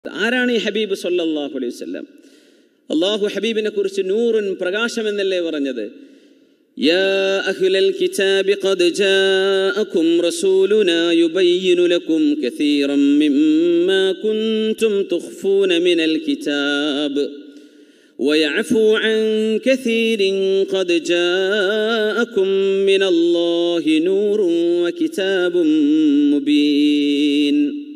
ആരാണ് ഈ ഹബീബ് സല്ലല്ലാഹു അലൈഹി വസല്ലം അള്ളാഹു ഹബീബിനെ കുറിച്ച് നൂറുൻ പ്രകാശം എന്നല്ലേ പറഞ്ഞത് يا أهل الكتاب قد جاءكم رسولنا يبين لكم كثيرا مما كنتم تخفون من الكتاب ويعفو عن كثير قد جاءكم من الله نور وكتاب مبين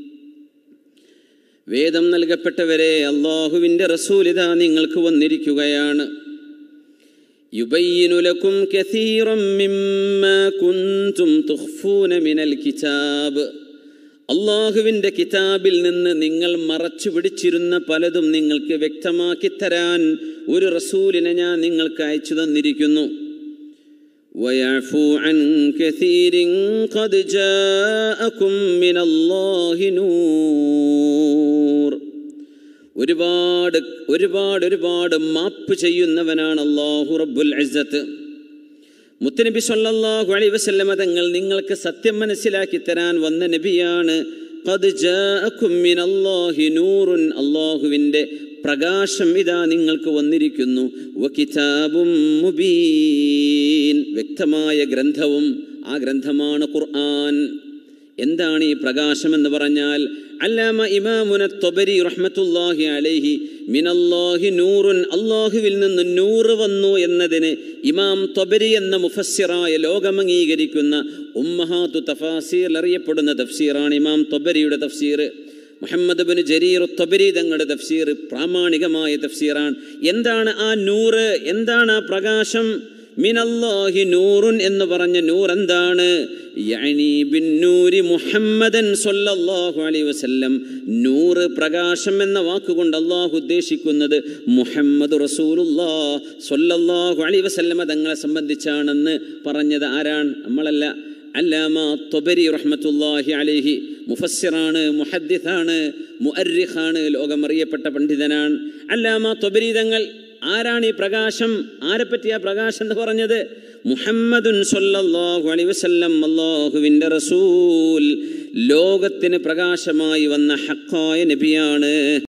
വേദം നൽകപ്പെട്ടവരെ അള്ളാഹുവിൻ്റെ റസൂലിത നിങ്ങൾക്ക് വന്നിരിക്കുകയാണ് യുബയ്യിനു ലക്കും കസീറം മിമ്മാ കുൻതും തുഖ്ഫൂന മിനൽ കിതാബ് അള്ളാഹുവിൻ്റെ കിതാബിൽ നിന്ന് നിങ്ങൾ മറച്ചു പിടിച്ചിരുന്ന പലതും നിങ്ങൾക്ക് വ്യക്തമാക്കി തരാൻ ഒരു റസൂലിനെ ഞാൻ നിങ്ങൾക്ക് അയച്ചു തന്നിരിക്കുന്നു ويعفو عن كثير قد جاءكم من الله نور ഒരുപാട് ഒരുപാട് ഒരുപാട് മാപ്പ് ചെയ്യുന്നവനാണ് അള്ളാഹു റബ്ബുൽ ഇസ്സത്ത് മുത്തനബി സല്ലല്ലാഹു അലൈഹി വസല്ലമ തങ്ങൾ നിങ്ങൾക്ക് സത്യം മനസ്സിലാക്കി തരാൻ വന്ന നബിയാണ് ഖദ് ജാഅക്കും മിനല്ലാഹി നൂറുൻ അള്ളാഹുവിൻ്റെ പ്രകാശം ഇതാ നിങ്ങൾക്ക് വന്നിരിക്കുന്നു വ കിതാബും മുബീൻ വ്യക്തമായ ഗ്രന്ഥവും ആ ഗ്രന്ഥമാണ് ഖുർആൻ എന്താണ് ഈ പ്രകാശം എന്ന് പറഞ്ഞാൽ അല്ലാമ ഇമാമുന തൊബരി റഹ്മത്തുല്ലാഹി അലൈഹി മിനല്ലാഹി നൂറുൻ അള്ളാഹുവിൽ നിന്ന് നൂറ് വന്നു എന്നതിന് ഇമാം തൊബരി എന്ന മുഫസ്സിറായ ലോകമംഗീകരിക്കുന്ന ഉമ്മഹാത്തു തഫാസീർ അറിയപ്പെടുന്ന തഫ്സീറാണ് ഇമാം തൊബരിയുടെ തഫ്സീർ മുഹമ്മദ് ബിൻ ജരീർ തൊബരി തങ്ങളുടെ തഫ്സീർ പ്രാമാണികമായ തഫ്സീറാണ് എന്താണ് ആ നൂറ് എന്താണ് ആ പ്രകാശം മിനല്ലാഹി നൂറുൻ എന്ന് പറഞ്ഞ നൂർ എന്താണ് യഅനി ബിന്നൂരി മുഹമ്മദൻ സല്ലല്ലാഹു അലൈഹി വസല്ലം നൂറ് പ്രകാശം എന്ന വാക്കുകൊണ്ട് അള്ളാഹു ഉദ്ദേശിക്കുന്നത് മുഹമ്മദ് റസൂലുല്ലാ സല്ലല്ലാഹു അലൈഹി വസല്ലമ തങ്ങളെ സംബന്ധിച്ചാണെന്ന് പറഞ്ഞത് ആരാണ് നമ്മളല്ല അല്ലാമ തൊബരി റഹ്മത്തുല്ലാഹി അലൈഹി മുഫസ്സിറാണ് മുഹദ്ദിഖാണ് മുഅർരിഖാണ് ലോകമറിയപ്പെട്ട പണ്ഡിതനാണ് അല്ലാമ തൊബരി തങ്ങൾ ആരാണ് ഈ പ്രകാശം ആരെപ്പറ്റി ആ പ്രകാശം എന്ന് പറഞ്ഞത് മുഹമ്മദുൻ സല്ലല്ലാഹു അലൈഹി വസല്ലം അല്ലാഹുവിൻ്റെ റസൂൽ ലോകത്തിന് പ്രകാശമായി വന്ന ഹക്കായ നബിയാണ്